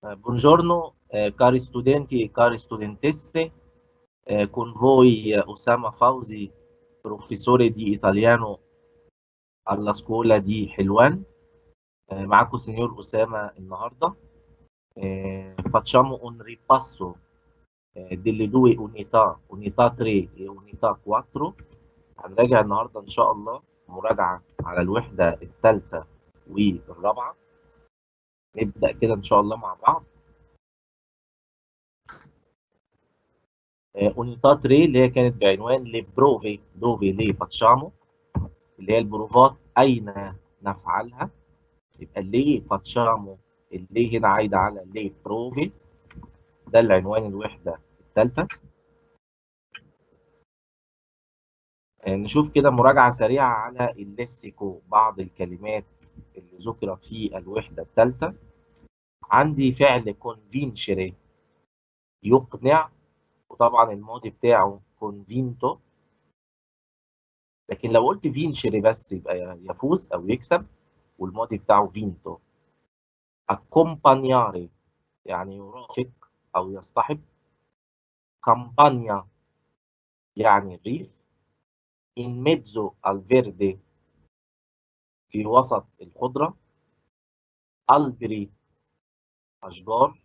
Buongiorno, eh, cari studenti e cari studentesse, eh, con voi eh, Osama Fauzi, professore di italiano alla scuola di حلوان. Eh, معاكم signor Osama النهارده. Eh, facciamo un ripasso eh, delle due unità, unità 3 e unità 4. هنراجع النهارده إن شاء الله مراجعة على الوحدة الثالثة والرابعة. نبدأ كده إن شاء الله مع بعض. اونيتا 3 اللي هي كانت بعنوان لبروفي دوفي لي فاتشامو اللي هي البروفات أين نفعلها يبقى ليه فاتشامو اللي هنا عايدة على ليه بروفي ده العنوان الوحدة الثالثة نشوف كده مراجعة سريعة على الليسيكو بعض الكلمات اللي ذكرت في الوحدة الثالثة عندي فعل كونفينشري يقنع وطبعا الماضي بتاعه كونفينتو لكن لو قلت فينشري بس يبقى يفوز او يكسب والماضي بتاعه فينتو accompagnare يعني يرافق او يصطحب كامبانيا يعني الريف in mezzo al verde في وسط الخضرة alberi أشجار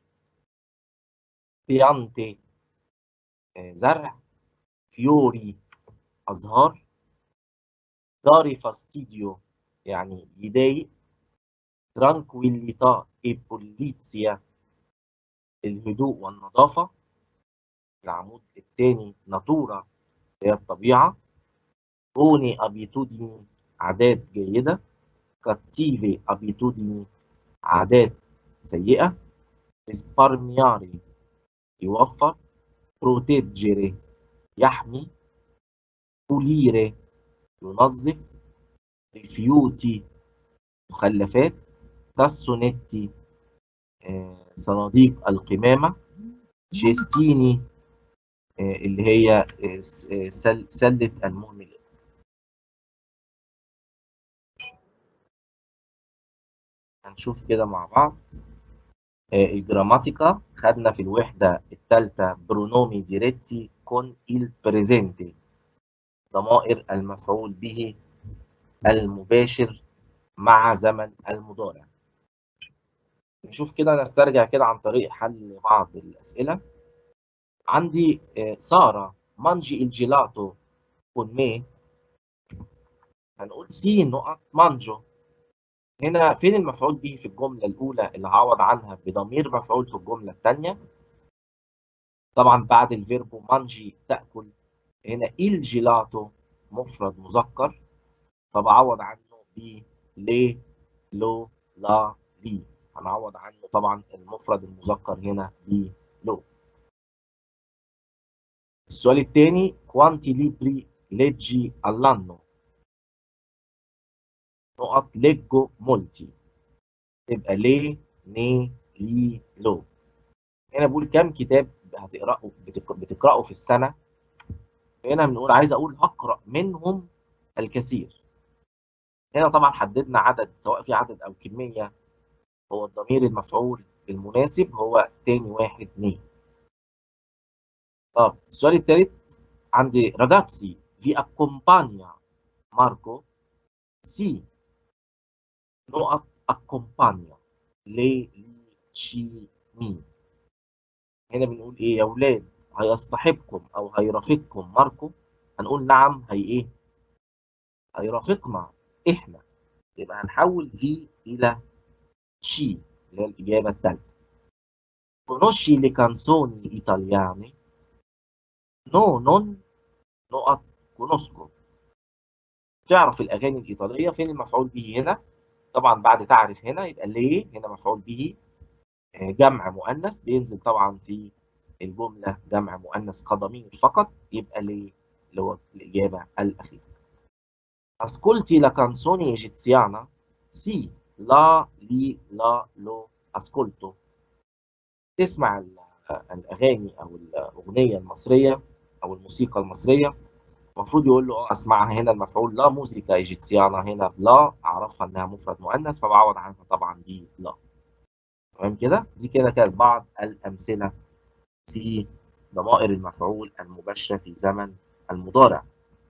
piante زرع فيوري أزهار داري فاستيديو يعني يضايق ترانكويليتا اي بوليتسيا الهدوء والنظافة العمود الثاني ناتورا هي الطبيعة بوني أبيتوديني عادات جيدة كاتيفي أبيتوديني عادات سيئة اسبارمياري يوفر بروتيجيري يحمي بوليري ينظف ريفيوتي مخلفات كاسونيتي صناديق القمامة جيستيني اللي هي سلة المهملات هنشوف كده مع بعض الجراماتيكا خدنا في الوحدة الثالثة برونومي ديريتي كون il presente ضمائر المفعول به المباشر مع زمن المضارع نشوف كده نسترجع كده عن طريق حل بعض الأسئلة عندي سارة مانجي الجيلاتو كون مي هنقول سي نقط مانجو هنا فين المفعول به في الجملة الأولى اللي هعوض عنها بضمير مفعول في الجملة الثانية طبعا بعد الفيربو مانجي تأكل هنا il gelato مفرد مذكر فبعوض عنه ب لي لو لا لي هنعوض عنه طبعا المفرد المذكر هنا ب لو السؤال الثاني quanti libri leggi all'anno نقط ليجو مولتي تبقى ليه ني لي لو هنا بقول كام كتاب هتقراه بتقراه في السنه هنا بنقول عايز اقول اقرا منهم الكثير هنا طبعا حددنا عدد سواء في عدد او كميه هو الضمير المفعول المناسب هو تاني واحد ني طب السؤال الثالث عندي ragazzi vi accompagna Marco sì نقط accompagna لي لي تشي مي هنا بنقول ايه يا اولاد هيصطحبكم او هيرافقكم ماركو هنقول نعم هي ايه هيرافقنا احنا يبقى هنحول في الى شي اللي هي الاجابه الثالثه conosci le canzoni italiane no non نقط conosco تعرف الاغاني الايطاليه فين المفعول به هنا طبعا بعد تعرف هنا يبقى ليه هنا مفعول به جمع مؤنث بينزل طبعا في الجملة جمع مؤنث كضمير فقط يبقى ليه اللي هو الإجابة الأخيرة. Ascolti la canzone egiziana? Sì, la, li, la, lo, ascolto. تسمع الأغاني أو الأغنية المصرية أو الموسيقى المصرية المفروض يقول له اه اسمعها هنا المفعول لا موسيقى ايجيتسيانا هنا لا اعرفها انها مفرد مؤنث فبعوض عنها طبعا دي لا تمام كده دي كده كانت بعض الامثله في ضمائر المفعول المباشره في زمن المضارع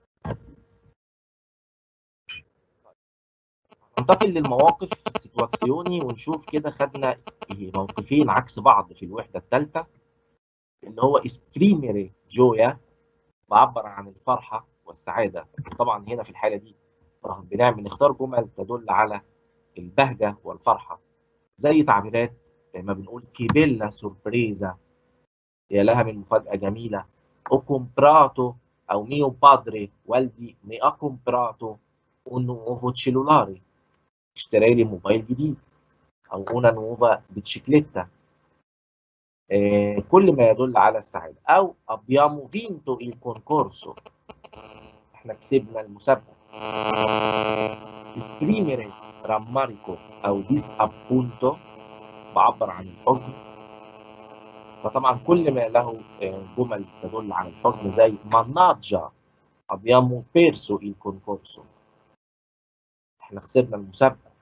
ننتقل للمواقف السيتواسيوني ونشوف كده خدنا موقفين عكس بعض في الوحده الثالثه اللي هو اسبريميري جويا بعبر عن الفرحه والسعاده وطبعا هنا في الحاله دي بنعمل نختار جمل تدل على البهجه والفرحه زي تعبيرات ما بنقول كيبيلا سوربريزا يا لها من مفاجاه جميله او كومبراتو او ميو بادري والدي مي ا كومبراتو un nuovo cellulare اشترى لي موبايل جديد او una nuova bicicletta آه كل ما يدل على السعاده او abbiamo vinto il concorso احنا كسبنا المسابقه esprimere rammarico او disappunto بعبر عن الحزن فطبعا كل ما له جمل تدل على الحزن زي mannaggia abbiamo perso il concorso احنا خسرنا المسابقه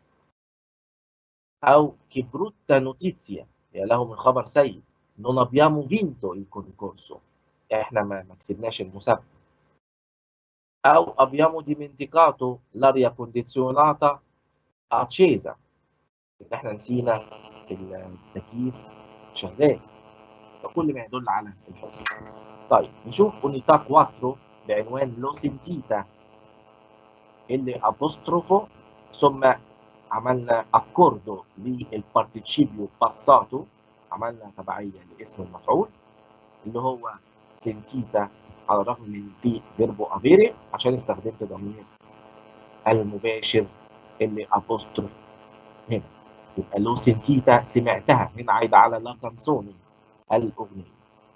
او che brutta notizia يا له من خبر سيء non abbiamo vinto il concorso احنا ما, ما كسبناش المسابقه او abbiamo dimenticato l'aria condizionata accesa ان احنا نسينا التكييف شغال فكل ما يدل على الحزن طيب نشوف اونيتا 4 بعنوان لو سنتيتا اللي ابوستروفو ثم عملنا اكوردو للبارتيشيبيو باساتو عملنا تبعيه لاسم المفعول اللي هو سنتيتا على الرغم من في فيربو افيري عشان استخدمت ضمير المباشر اللي ابوستروف هنا يبقى لو سنتيتا سمعتها هنا عايده على لا كانسوني الاغنيه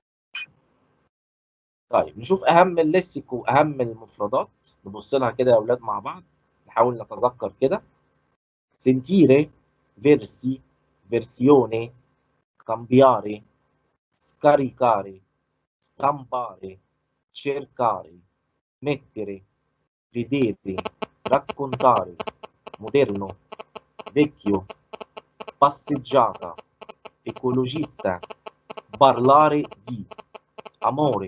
طيب نشوف اهم الليسيك واهم المفردات نبص لها كده يا اولاد مع بعض نحاول نتذكر كده sentire versi versione cambiare scaricare stampare cercare mettere vedere raccontare moderno vecchio passeggiata ecologista parlare di amore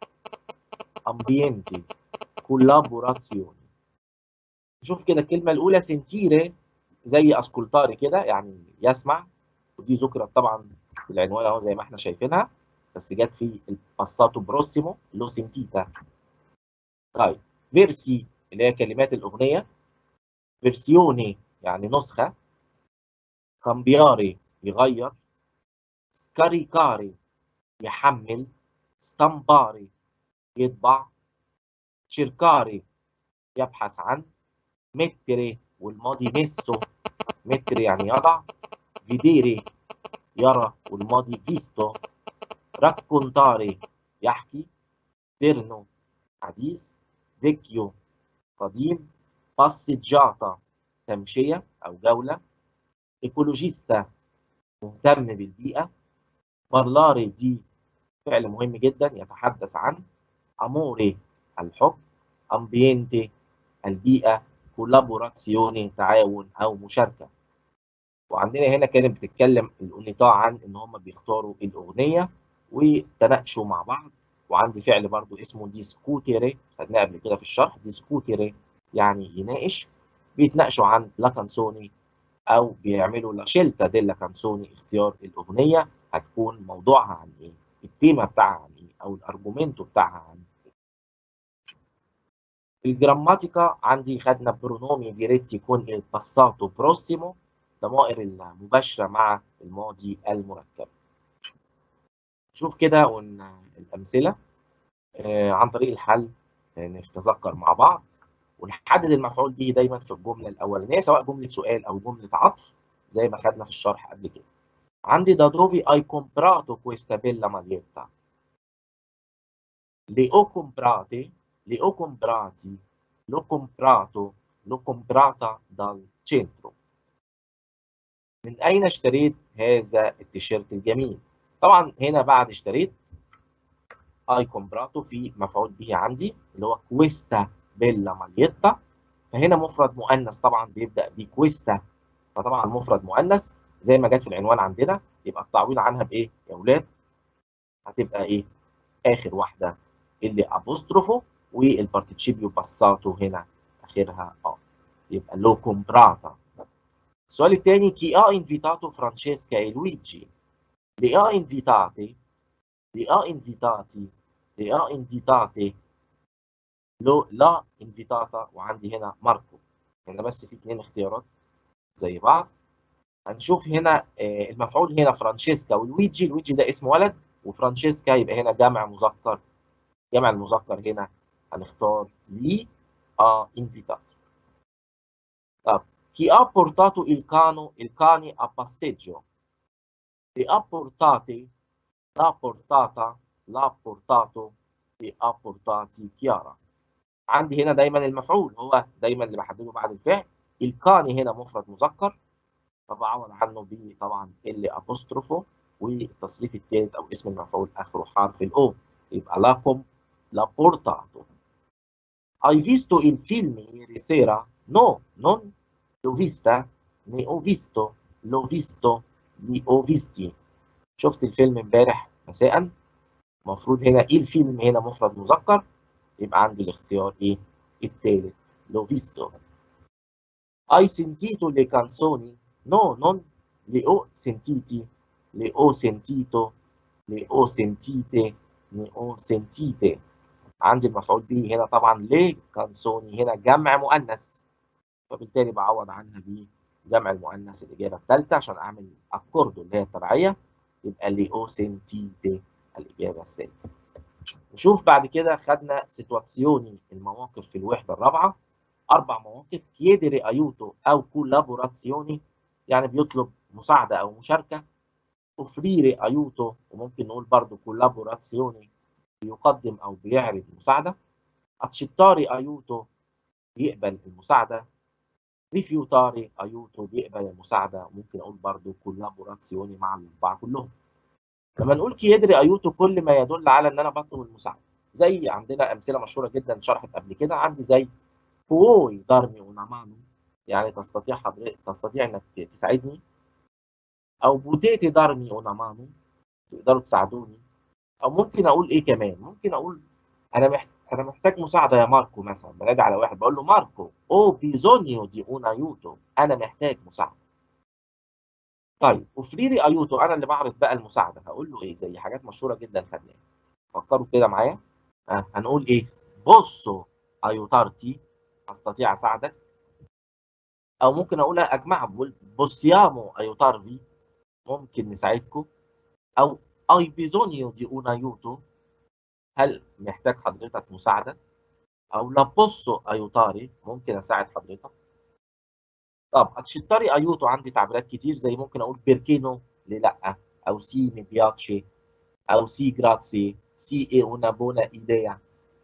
ambiente collaborazione نشوف كده الكلمة الأولى سنتيري زي أسكولتاري كده يعني يسمع ودي ذكرت طبعا في العنوان أهو زي ما احنا شايفينها بس جت في الباساتو بروسيمو لو سنتيتا طيب فيرسي اللي هي كلمات الأغنية فيرسيوني يعني نسخة كامبياري يغير سكاريكاري يحمل ستامباري يطبع شيركاري يبحث عن متري والماضي ميسو متري يعني يضع فيديري يرى والماضي فيستو راكونتاري يحكي ديرنو حديث فيكيو قديم باسيجاتا تمشية أو جولة إيكولوجيستا مهتم بالبيئة بارلاري دي فعل مهم جدا يتحدث عن أموري الحب أمبينتي البيئة كولابوراسيوني تعاون أو مشاركة وعندنا هنا كانت بتتكلم الأونيتا عن إن هم بيختاروا الأغنية وتناقشوا مع بعض وعندي فعل برضو اسمه ديسكوتيري خدناه قبل كده في الشرح ديسكوتيري يعني يناقش بيتناقشوا عن لا كانسوني او بيعملوا لا شيلتا ديلا كانسوني اختيار الاغنيه هتكون موضوعها عن ايه التيمه بتاعها عن ايه او الارجومنتو بتاعها عن ايه الجراماتيكا عندي خدنا برونومي ديريتي يكون الباساتو بروسيمو ضمائر المباشره مع الماضي المركب شوف كده الامثله آه عن طريق الحل آه نتذكر مع بعض ونحدد المفعول به دايما في الجمله الاولانيه سواء جمله سؤال او جمله عطف زي ما خدنا في الشرح قبل كده عندي da dove hai comprato questa bella maglietta le ho comprate le ho comprati l'ho comprato l'ho comprata dal centro من اين اشتريت هذا التيشيرت الجميل طبعا هنا بعد اشتريت اي كومبراتو في مفعول به عندي اللي هو كويستا بيلا ماليتا فهنا مفرد مؤنث طبعا بيبدا بكويستا فطبعا مفرد مؤنث زي ما جت في العنوان عندنا يبقى التعويض عنها بايه يا اولاد هتبقى ايه اخر واحده اللي ابوستروفو والبارتيشيبيو باساتو هنا اخرها اه يبقى لو كومبراتا السؤال الثاني chi ha invitato Francesca e Luigi li ha invitati li ha invitati li ha invitate لو لا انفيتاتا وعندي هنا ماركو هنا بس في اثنين اختيارات زي بعض هنشوف هنا المفعول هنا فرانشيسكا ولويجي لويجي ده اسم ولد وفرانشيسكا يبقى هنا جمع مذكر جمع المذكر هنا هنختار لي ا انفيتاتي طب chi ha portato il cano il cane a passeggio li ha portate l'ha portata l'ha portato li ha portati Chiara عندي هنا دايما المفعول هو دايما اللي بحدده بعد الفعل الكاني هنا مفرد مذكر فبعوض عنه ب طبعا ال ابوستروفو والتصريف الثالث او اسم المفعول اخره حرف الاو يبقى لاكم لا بورتاتو Hai visto il film ieri sera? No, non l'ho vista. Ne ho visto. L'ho visto. Li ho visti. شفت الفيلم امبارح مساء المفروض هنا ايه الفيلم هنا مفرد مذكر يبقى عندي الاختيار ايه الثالث لو فيستو hai sentito le canzoni no non le ho sentiti le ho sentito le ho sentite ne ho sentite عندي المفعول به هنا طبعا ليه كانسوني هنا جمع مؤنث فبالتالي بعوض عنها بجمع المؤنث الاجابه الثالثه عشان اعمل اكوردو اللي هي التبعيه يبقى لي او سنتيتي الاجابه الثالثه نشوف بعد كده خدنا سيتواتسيوني المواقف في الوحده الرابعه اربع مواقف كيدري ايوتو او كولابوراتسيوني يعني بيطلب مساعده او مشاركه اوفريري ايوتو وممكن نقول برضو كولابوراتسيوني بيقدم او بيعرض مساعده اتشيتاري ايوتو بيقبل المساعده ريفيوتاري ايوتو بيقبل المساعده ممكن اقول برضو كولابوراتسيوني مع الاربعه كلهم لما نقول كيدري ايوتو كل ما يدل على ان انا بطلب المساعده زي عندنا امثله مشهوره جدا شرحت قبل كده عندي زي بوي دارمي اونامانو يعني تستطيع حضرتك تستطيع انك تساعدني او بوتيتي دارمي اونامانو تقدروا تساعدوني او ممكن اقول ايه كمان ممكن اقول انا محتاج انا محتاج مساعده يا ماركو مثلا بنادي على واحد بقول له ماركو او بيزونيو دي اون ايوتو انا محتاج مساعده طيب وفريري ايوتو انا اللي بعرض بقى المساعده هقول له ايه زي حاجات مشهوره جدا خدناها فكروا كده معايا آه. هنقول ايه بوسو ايوتارتي استطيع اساعدك او ممكن اقولها اجمعها بقول بوسيامو ايوتارفي ممكن نساعدكم او اي بيزونيو دي اون ايوتو هل محتاج حضرتك مساعده او لا بوسو ايوتاري ممكن اساعد حضرتك طب اتشتري ايوتو عندي تعبيرات كتير زي ممكن اقول بيركينو لا او سي مي بياتشي او سي جراتسي سي اي اون بونا ايديا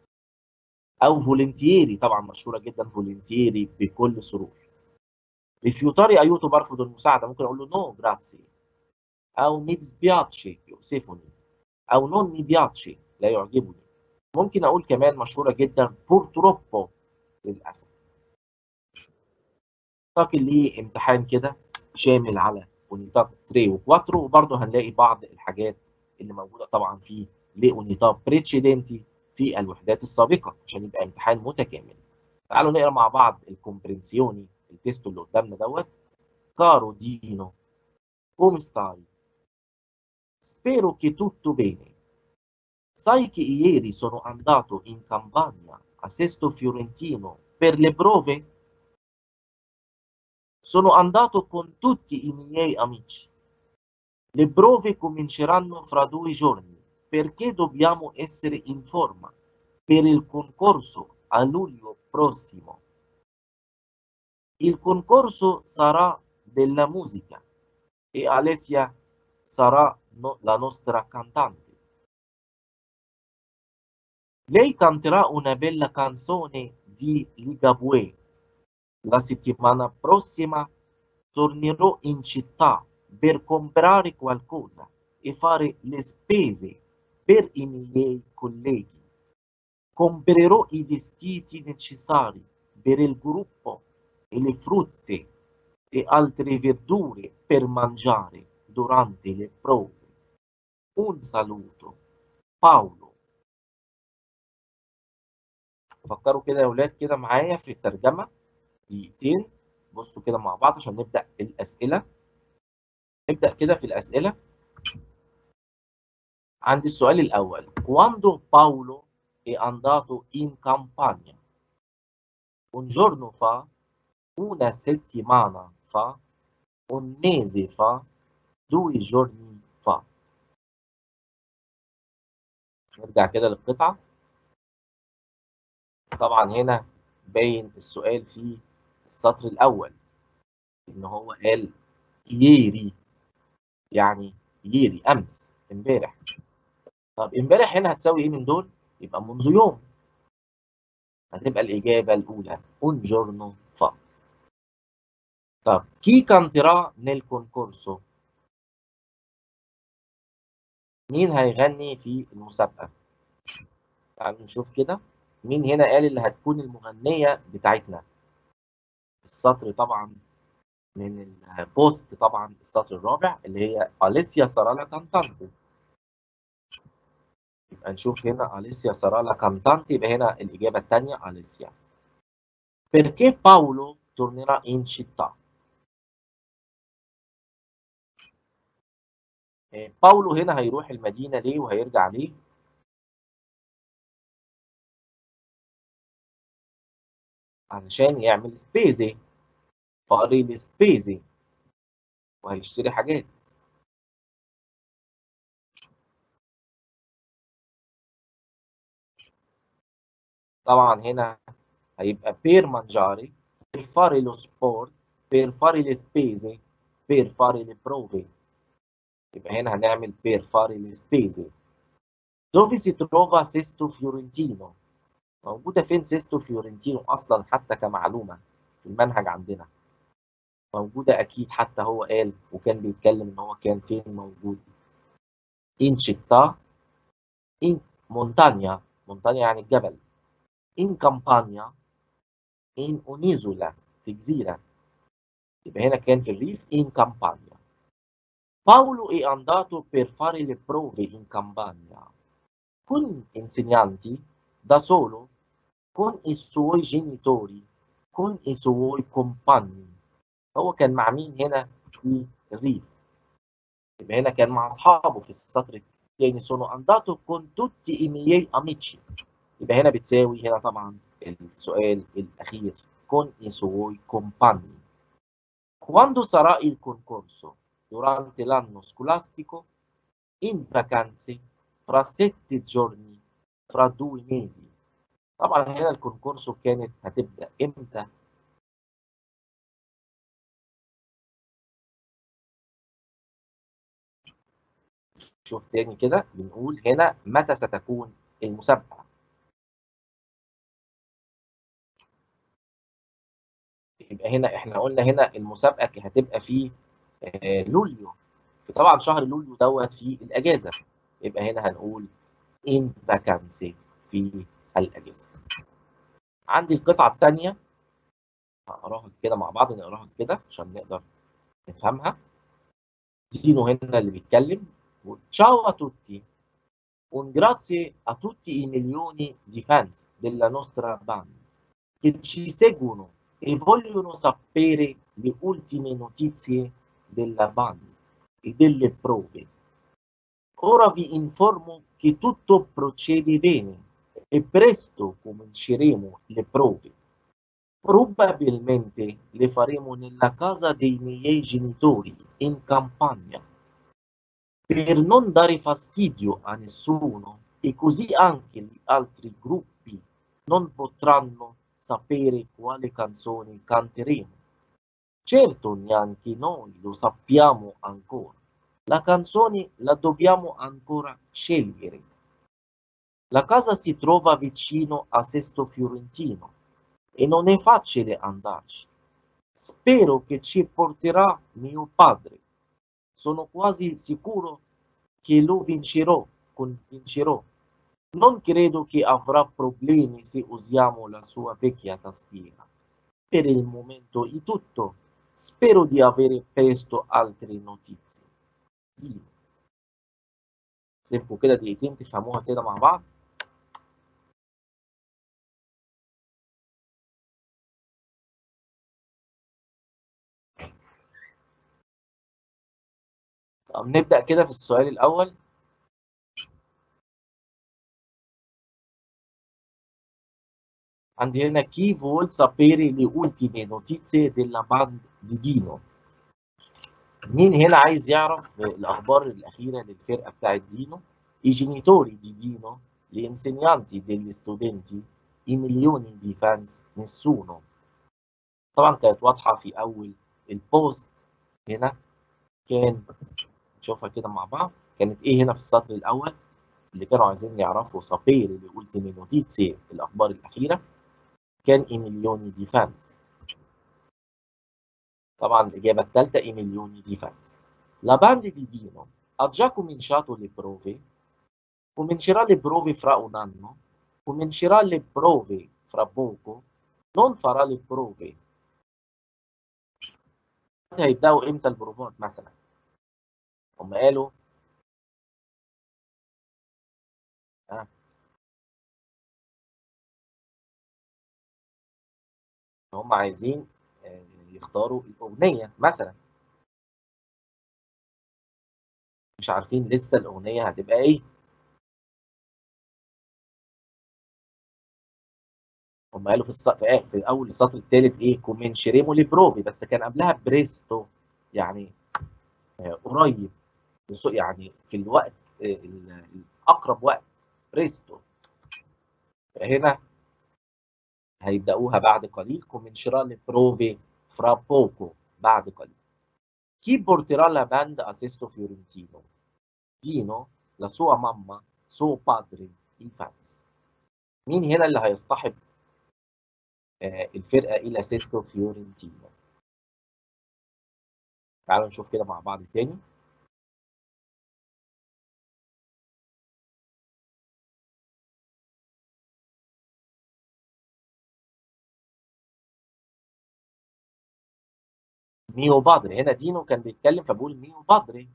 او فولنتيري طبعا مشهوره جدا فولنتيري بكل سرور ريفيوتاري ايوتو برفض المساعده ممكن اقول له نو جراتسي او مي ديسبياتشي يؤسفني او نون مي بياتشي لا يعجبني ممكن اقول كمان مشهوره جدا بورتروبو للاسف اعتقد ليه امتحان كده شامل على اونيتاب 3 و4 وبرضه هنلاقي بعض الحاجات اللي موجوده طبعا في لاونيتاب بريتشيدنتي في الوحدات السابقه عشان يبقى امتحان متكامل. تعالوا نقرا مع بعض الكومبرنسيوني التيست اللي قدامنا دوت كارو دينو come stai? Spero che tutto bene. Sai che ieri sono andato in campagna a Sesto Fiorentino per le prove? Sono andato con tutti i miei amici. Le prove cominceranno fra due giorni perché dobbiamo essere in forma per il concorso a luglio prossimo. Il concorso sarà della musica e Alessia sarà no- la nostra cantante. Lei canterà una bella canzone di Ligabue. La settimana prossima tornerò in città per comprare qualcosa e fare le spese per i miei colleghi. Comprerò i vestiti necessari per il gruppo e le frutte e altre verdure per mangiare durante le prove. Un saluto. باولو فكروا كده يا ولاد كده معايا في الترجمة دقيقتين بصوا كده مع بعض عشان نبدأ الأسئلة نبدأ كده في الأسئلة عندي السؤال الأول Quando Paolo è andato in campagna? Un giorno fa, una settimana fa, un mese fa, due giorni fa نرجع كده للقطعة طبعا هنا باين السؤال في السطر الأول إن هو قال ييري يعني ييري أمس امبارح طب امبارح هنا هتساوي إيه من دول؟ يبقى منذ يوم هتبقى الإجابة الأولى un giorno fa طب chi canterà nel concorso؟ مين هيغني في المسابقة؟ تعالوا نشوف كده مين هنا قال اللي هتكون المغنية بتاعتنا السطر طبعا من البوست طبعا السطر الرابع اللي هي أليسيا سارالا كانتانتي يبقى نشوف هنا أليسيا سارالا كانتانتي يبقى هنا الإجابة الثانية أليسيا Perché Paolo tornerà in città؟ باولو هنا هيروح المدينة ليه وهيرجع ليه؟ علشان يعمل سبيزي فقري السبيزي وهيشتري حاجات طبعا هنا هيبقى بير مانجاري per fare lo sport per fare le spese per fare le prove يبقى هنا هنعمل per fare le spese dove si trova Sesto Fiorentino موجودة فين سيستو فيورنتينو أصلا حتى كمعلومة في المنهج عندنا موجودة أكيد حتى هو قال وكان بيتكلم إن هو كان فين موجود إن شتا إن مونتانيا مونتانيا يعني الجبل إن كامبانيا إن أونيزولا في جزيرة يبقى هنا كان في الريف إن كامبانيا Paolo è andato per fare le prove in campagna con insegnanti da solo con i suoi genitori con i suoi compagni هو كان مع مين هنا في الريف يبقى هنا كان مع اصحابه في السطر الثاني sono andato con tutti i miei amici يبقى هنا بتساوي هنا طبعا السؤال الاخير con i suoi compagni quando sarà il concorso durante l'anno scolastico in vacanze fra sette giorni fra due mesi طبعا هنا الكونكورسو كانت هتبدأ امتى شوف تاني كده بنقول هنا متى ستكون المسابقة يبقى هنا احنا قلنا هنا المسابقة هتبقى في لوليو فطبعا شهر لوليو دوت في الأجازة يبقى هنا هنقول in vacancy في الأجازة عندي القطعة الثانية هقراها كده مع بعض نقراها كده عشان نقدر نفهمها زينو هنا اللي بيتكلم ciao a tutti un grazie a tutti i milioni di fans della nostra band che ci seguono e vogliono sapere le ultime notizie della band e delle prove. Ora vi informo che tutto procede bene e presto cominceremo le prove. Probabilmente le faremo nella casa dei miei genitori in campagna per non dare fastidio a nessuno e così anche gli altri gruppi non potranno sapere quale canzone canteremo. Certo, neanche noi lo sappiamo ancora. La canzone la dobbiamo ancora scegliere. La casa si trova vicino a Sesto Fiorentino e non è facile andarci. Spero che ci porterà mio padre. Sono quasi sicuro che lo vincerò, convincerò. Non credo che avrà problemi se usiamo la sua vecchia tastiera. Per il momento è tutto. spero di avere presto altre notizie دينو سيبكوا كده دقيقتين تفهموها كده مع بعض طب نبدأ كده في السؤال الأول عندي هنا chi vuol sapere le ultime notizie della band di Dino مين هنا عايز يعرف الأخبار الأخيرة للفرقة بتاعت دينو i genitori di Dino gli insegnanti degli studenti i milioni di fans nessuno طبعا كانت واضحة في أول البوست هنا كان نشوفها كده مع بعض كانت إيه هنا في السطر الأول اللي كانوا عايزين يعرفوا sapere le ultime notizie الأخبار الأخيرة كان i milioni di fans طبعا الإجابة الثالثة i milioni di fans La band di Dino ha già cominciato le prove comincerà le prove fra un anno comincerà le prove fra poco non farà le prove هيبدأوا امتى البروفات مثلا هم قالوا آه. هم عايزين يختاروا الأغنية مثلا مش عارفين لسه الأغنية هتبقى إيه هم قالوا في السطر في, في أول السطر الثالث إيه كومنشريمو لبروفي بس كان قبلها بريستو يعني قريب يعني في الوقت الأقرب وقت بريستو هنا هيبدأوها بعد قليل comincerà le prove fra poco بعد قليل chi porterà la band a Sesto Fiorentino Dino la sua mamma suo padre i fans مين هنا اللي هيصطحب الفرقة إلى سيستو فيورنتينو تعالوا نشوف كده مع بعض تاني ميو بادري هنا دينو كان بيتكلم فبقول ميو بادري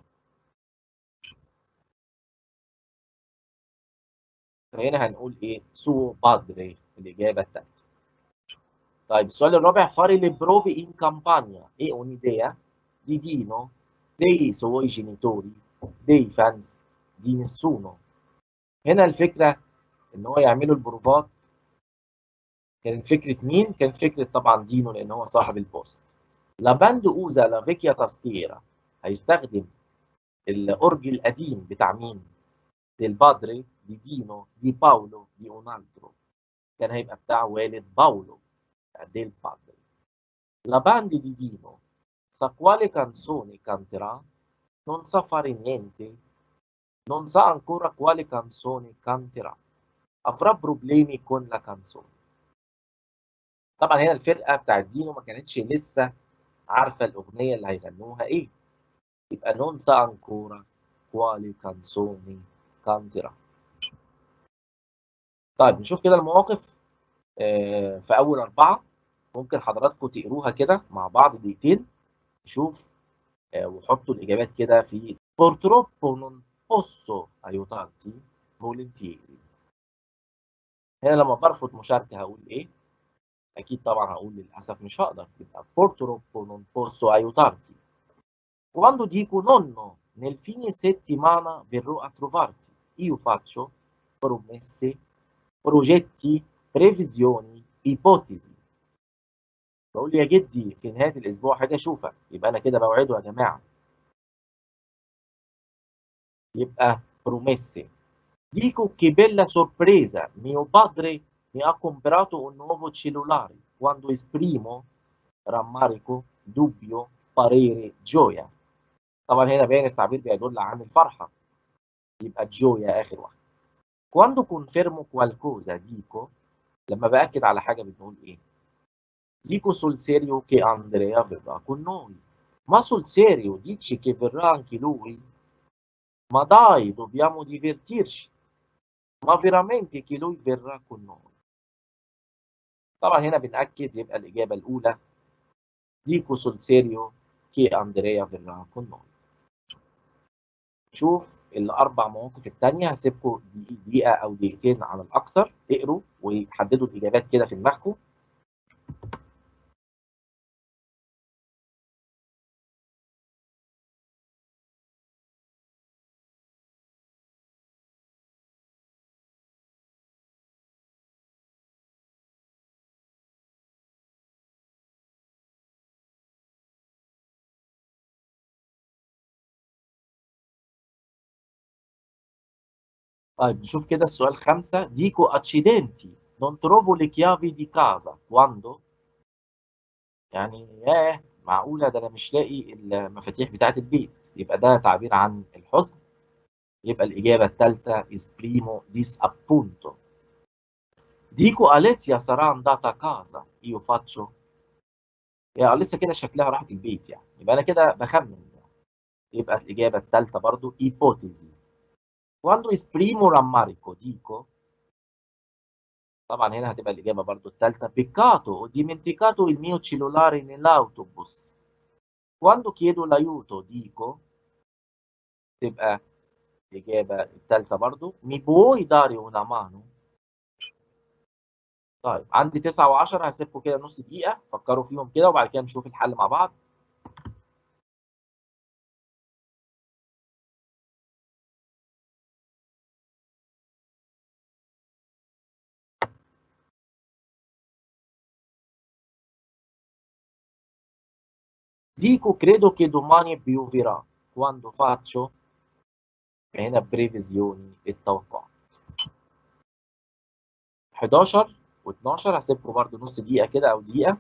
فهنا هنقول ايه سو بادري الاجابه الثالثه طيب السؤال الرابع fare le prove in campagna è un'idea di Dino dei suoi genitori dei fans di nessuno هنا الفكره ان هو يعملوا البروفات كانت فكره مين كانت فكره طبعا دينو لان هو صاحب البوست La band usa la vecchia tastiera هيستخدم الأورج القديم بتاع مين؟ del padre di Dino di Paolo di un altro كان هيبقى بتاع والد باولو del padre La band di Dino sa quale canzone canterà non sa fare niente non sa ancora quale canzone canterà avrà problemi con la canzone طبعا هنا الفرقة بتاعت دينو ما كانتش لسه عارفة الأغنية اللي هيغنوها إيه يبقى non sa ancora quale canzone canterà طيب نشوف كده المواقف آه في أول أربعة ممكن حضراتكم تقروها كده مع بعض دقيقتين نشوف آه وحطوا الإجابات كده في purtroppo non posso aiutarti volentieri هنا لما برفض مشاركة هقول إيه؟ أكيد طبعا هقول للأسف مش هقدر يبقى purtroppo non posso aiutarti quando dico nonno nel fine settimana verrò a trovarti io faccio promesse progetti previsioni ipotesi بقول يا جدي في نهاية الأسبوع حاجة أشوفك يبقى أنا كده بوعده يا جماعة يبقى promesse dico che bella sorpresa mio padre mi ha comprato un nuovo cellulare quando esprimo rammarico dubbio parere gioia طبعا هنا باين التعبير بيدل عن الفرحة يبقى جويا آخر واحد quando confermo qualcosa dico لما بأكد على حاجة بنقول إيه dico sul serio che Andrea verrà con noi ma sul serio dici che verrà anche lui ma dai dobbiamo divertirci ma veramente che lui verrà con noi طبعا هنا بنأكد يبقى الإجابة الأولى dico sul serio che Andrea verrà con noi شوف الاربع مواقف الثانيه هسيبكم دقيقه او دقيقتين على الاكثر اقروا وحددوا الاجابات كده في دماغكم طيب نشوف كده السؤال خمسة ديكو accidenti non trovo le chiavi di casa quando يعني ياه معقولة ده أنا مش لاقي المفاتيح بتاعة البيت يبقى ده تعبير عن الحزن يبقى الإجابة الثالثة esprimo disappunto dico Alessia sarà andata a casa io faccio يا لسه كده شكلها راحت البيت يعني يبقى أنا كده بخمن يبقى الإجابة الثالثة برضو ipotesi quando esprimo rammarico dico طبعا هنا هتبقى الإجابة برضو الثالثة peccato ho dimenticato il mio cellulare nell'autobus quando chiedo l'aiuto dico تبقى الإجابة الثالثة برضو mi puoi dare una mano طيب عندي 9 و10 هسيبكم كده نص دقيقة فكروا فيهم كده وبعد كده نشوف الحل مع بعض Dico credo che domani pioverà quando faccio هنا بريفيزيوني التوقعات 11 و12 هسيبكم برده نص دقيقة كده أو دقيقة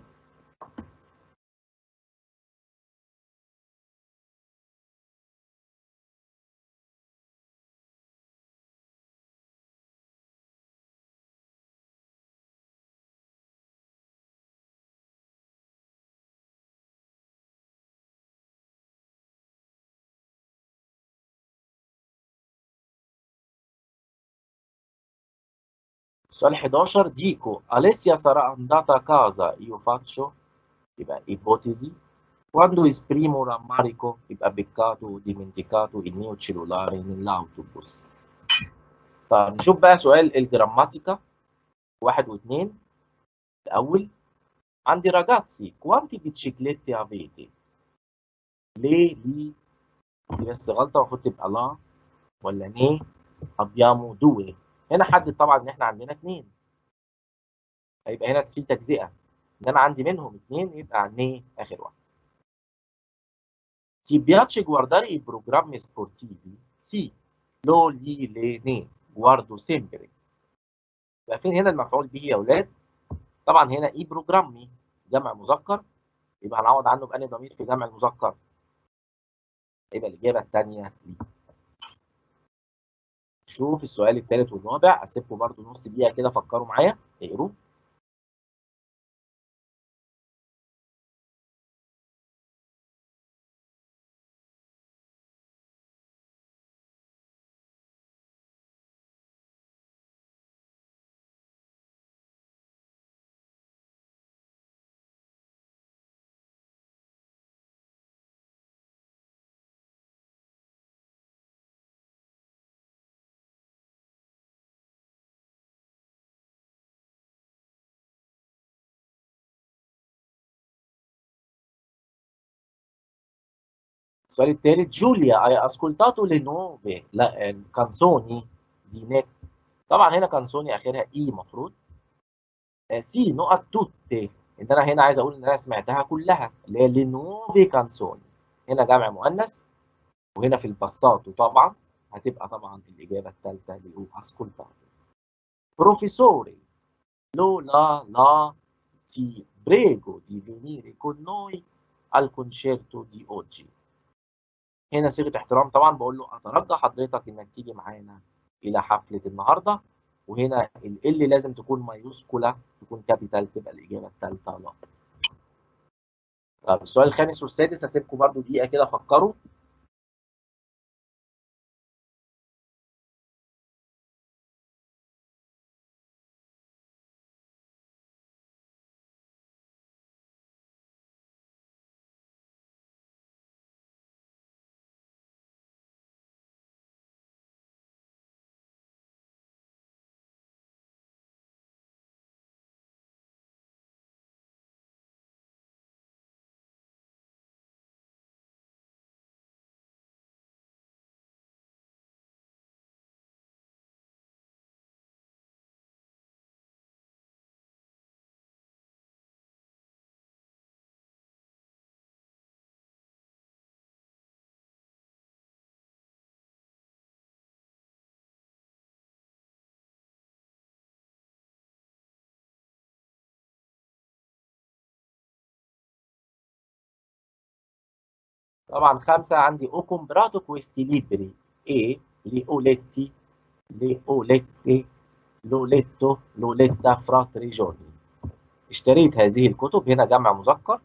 Sual 11 dico Alessia sarà andata a casa, io faccio يبقى ipotesi quando esprimo rammarico يبقى peccato ho dimenticato il mio cellulare nell'autobus طب نشوف بقى سؤال الجراماتيكا واحد واثنين الأول عندي ragazzi quanti biciclette avete؟ ليه لي دي بس غلطة المفروض تبقى لا ولا ني abbiamo due هنا حدد طبعا ان احنا عندنا اثنين هيبقى هنا في تجزئه ان انا عندي منهم اثنين يبقى ني اخر واحد Ti piace guardare i programmi sportivi? Sì, lo li le ne guardo sempre. يبقى فين هنا المفعول به يا اولاد؟ طبعا هنا اي بروجرامي جمع مذكر يبقى هنعوض عنه بأني ضمير في جمع المذكر يبقى الإجابة الثانية ليه. شوف السؤال الثالث والرابع اسيبكم برده نص دقيقه كده فكروا معايا اقروا السؤال الثالث جوليا hai ascoltato le nuove لا canzoni di نيك طبعا هنا كانسوني اخرها اي مفروض سي نقط توتي ان انا هنا عايز اقول ان انا سمعتها كلها اللي هي لنوفي كانسوني هنا جمع مؤنث وهنا في الباساتو طبعا هتبقى طبعا الاجابه الثالثه اللي هو ascoltato professore lo la la ti prego di venire con noi al concerto di oggi هنا صيغه احترام طبعا بقول له اترجى حضرتك انك تيجي معانا الى حفله النهارده وهنا ال لازم تكون مايوسكولا تكون كابيتال تبقى الاجابه الثالثه لا طب السؤال الخامس والسادس هسيبكم برده دقيقه كده فكروا طبعا خمسة عندي او comprato questi libri e li ho letti li ho letti l'ho letto l'ho letta fra tre giorni اشتريت هذه الكتب هنا جمع مذكر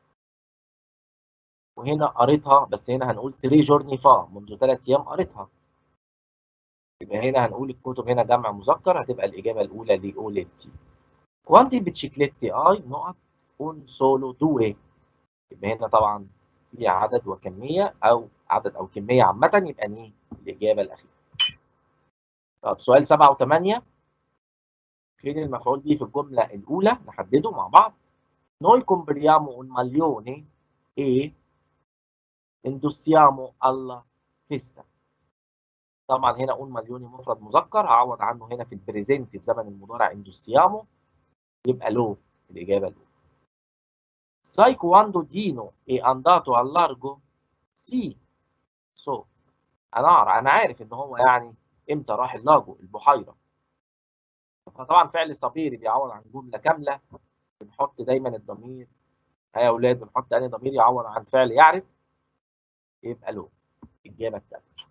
وهنا قريتها بس هنا هنقول تري جورني فا منذ ثلاث ايام قريتها يبقى هنا هنقول الكتب هنا جمع مذكر هتبقى الاجابه الاولى لي اوليتي كوانتي بتشيكليتي اي نقط اون سولو دوي يبقى هنا طبعا في عدد وكميه او عدد او كميه عامه يبقى ني الاجابه الاخيره طب سؤال سبعة وثمانية فين المفعول به في الجملة الأولى نحدده مع بعض Noi compriamo un maglione e indossiamo alla festa طبعا هنا اقول مليوني مفرد مذكر هعوض عنه هنا في البريزنت في زمن المضارع اندوسيامو يبقى لو الاجابه الاولى Sai quando Dino è andato al largo? Sì. So. انا أعرف انا عارف ان هو يعني امتى راح اللاجو البحيره فطبعا فعل صبيري بيعوض عن جمله كامله بنحط دايما الضمير ها يا اولاد بنحط انهي ضمير يعوض عن فعل يعرف يبقى له الاجابه الثالثه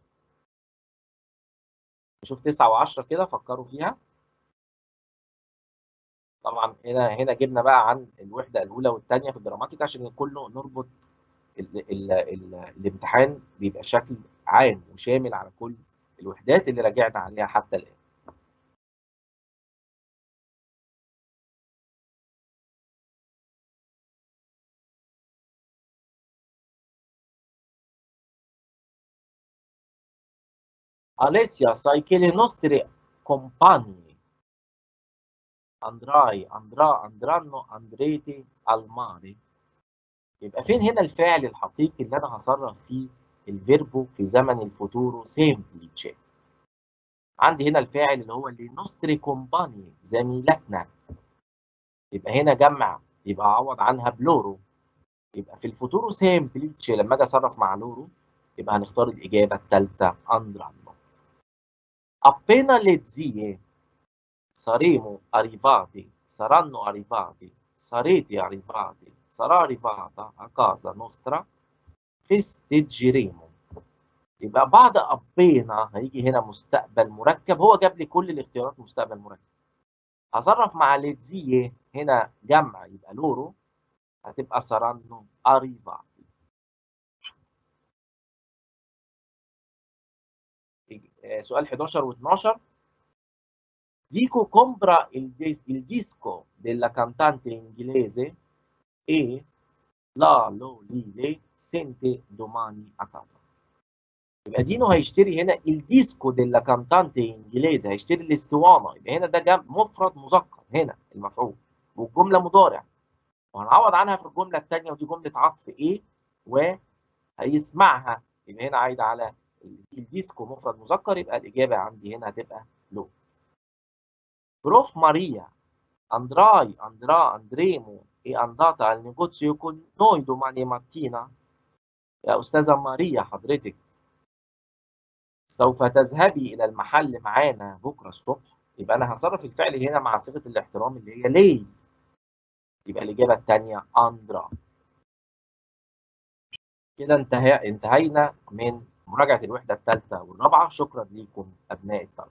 نشوف 9 و10 كده فكروا فيها طبعا هنا هنا جبنا بقى عن الوحده الاولى والثانيه في الجراماتيك عشان كله نربط ال ال ال الامتحان بيبقى شكل عام وشامل على كل الوحدات اللي راجعنا عليها حتى الان Alessia, sai che le nostre compagne andrai, andrà, andranno, andrete al mare يبقى فين هنا الفعل الحقيقي اللي انا هصرف فيه الفيربو في زمن الفوتورو سيمبليتشي عندي هنا الفاعل اللي هو اللي نوستري كومباني زميلتنا يبقى هنا جمع يبقى اعوض عنها بلورو يبقى في الفوتورو سيمبليتشي لما اجي اصرف مع لورو يبقى هنختار الاجابه الثالثه اندرانو appena le zie saremo arrivati saranno arrivati sarete arrivati sarà arrivata a casa nostra festeggeremo يبقى بعد appena هيجي هنا مستقبل مركب هو جاب لي كل الاختيارات مستقبل مركب هصرف مع لتزيه هنا جمع يبقى لورو هتبقى saranno arrivati سؤال 11 و12 Dico compra il, dis- il disco della cantante inglese e la lo lile sente domani a casa يبقى دينو هيشتري هنا الديسكو ديلا كانتانتي انجليزي هيشتري الاسطوانه يبقى هنا ده جنب مفرد مذكر هنا المفعول والجمله مضارع وهنعوض عنها في الجمله الثانيه ودي جمله عطف ايه وهيسمعها يبقى هنا عايد على الديسكو مفرد مذكر يبقى الاجابه عندي هنا هتبقى لو بروف ماريا andrai andrà andremo e andata al negozio con noi domani mattina يا استاذه ماريا حضرتك سوف تذهبي الى المحل معانا بكره الصبح يبقى انا هصرف الفعل هنا مع صيغه الاحترام اللي هي ليه يبقى الاجابه الثانيه اندرا كده انتهى انتهينا من مراجعه الوحده الثالثه والرابعه شكرا لكم ابناء الطلبه